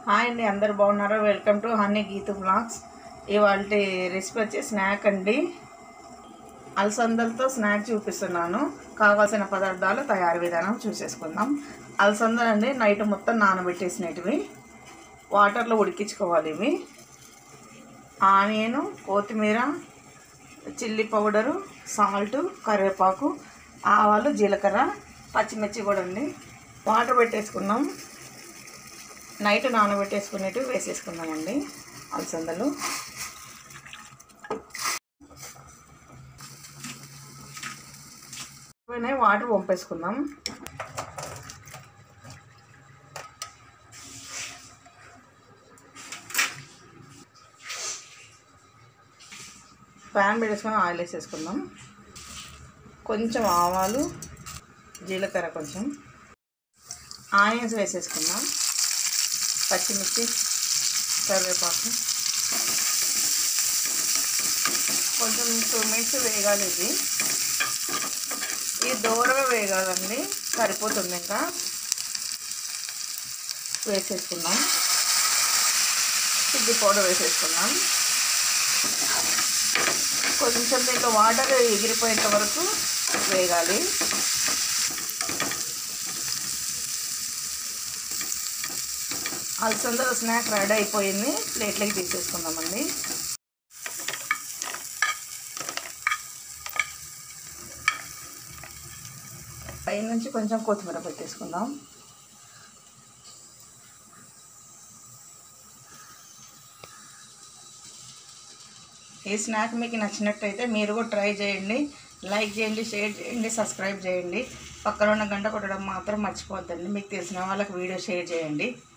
hi అండి అందరు బాగున్నారా welcome to Honey Geethu blogs ఇవాళ రెసిపీ వచ్చి స్నాక్ అండి అలసందలతో స్నాక్ చూపిస్తున్నాను కావాల్సిన పదార్థాలు తయారీ విధానం చూసేసుకుందాం అలసందలు అండి నైట్ మొత్తం నానబెట్టేసినవి వాటర్లో ఉడికించుకోవాలి ఇవి ఆనియను కొత్తిమీర చిల్లీ పౌడరు సాల్ట్ కరివేపాకు ఆవాలు జీలకర్ర పచ్చిమిర్చి కూడా అండి వాటర్ పెట్టేసుకున్నాం నైట్ నానబెట్టేసుకునేవి వేసేసుకుందామండి అలసందలు పోయినాయి వాటర్ పంపేసుకుందాం ప్యాన్ పెట్టేసుకొని ఆయిల్ వేసేసుకుందాం కొంచెం ఆవాలు జీలకర్ర కొంచెం ఆనియన్స్ వేసేసుకుందాం పచ్చిమిర్చి కరివేపాకు కొంచెం టూ మినిట్స్ వేగాలి ఇది ఇది దూరగా వేగాలండి సరిపోతుంది ఇంకా వేసేసుకుందాం చిల్లి పౌడర్ వేసేసుకుందాం కొంచెం దీంట్లో వాటర్ ఎగిరిపోయేంత వరకు వేగాలి అలసందల స్నాక్ రెడీ అయిపోయింది ప్లేట్లోకి తీసేసుకుందామండి పై నుంచి కొంచెం కొత్తిమీర పెట్టేసుకుందాం ఈ స్నాక్ మీకు నచ్చినట్టయితే మీరు కూడా ట్రై చేయండి లైక్ చేయండి షేర్ చేయండి సబ్స్క్రైబ్ చేయండి పక్కన ఉన్న గంట కొట్టడం మాత్రం మర్చిపోద్దండి మీకు తెలిసిన వాళ్ళకి వీడియో షేర్ చేయండి